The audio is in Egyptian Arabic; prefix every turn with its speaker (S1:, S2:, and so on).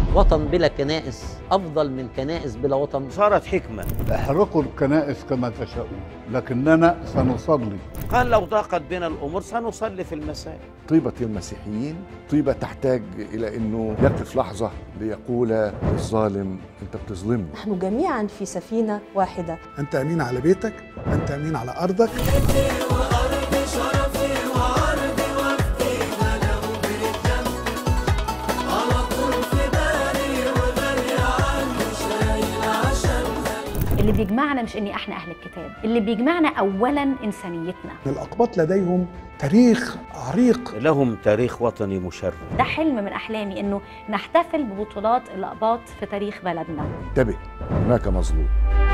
S1: وطن بلا كنائس أفضل من كنائس بلا وطن
S2: صارت حكمة
S3: احرقوا الكنائس كما تشاءون لكننا سنصلي
S2: قال لو ضاقت بنا الأمور سنصلي في المساء
S4: طيبة المسيحيين طيبة تحتاج إلى أنه يقف لحظة ليقول للظالم أنت بتظلمني
S5: نحن جميعا في سفينة واحدة
S6: أنت أمين على بيتك أنت أمين على أرضك
S7: اللي بيجمعنا مش اني احنا اهل الكتاب اللي بيجمعنا اولا انسانيتنا
S6: الأقباط لديهم تاريخ عريق
S2: لهم تاريخ وطني مشرف
S7: ده حلم من احلامي انه نحتفل ببطولات الاقباط في تاريخ بلدنا
S4: انتبه هناك مظلوم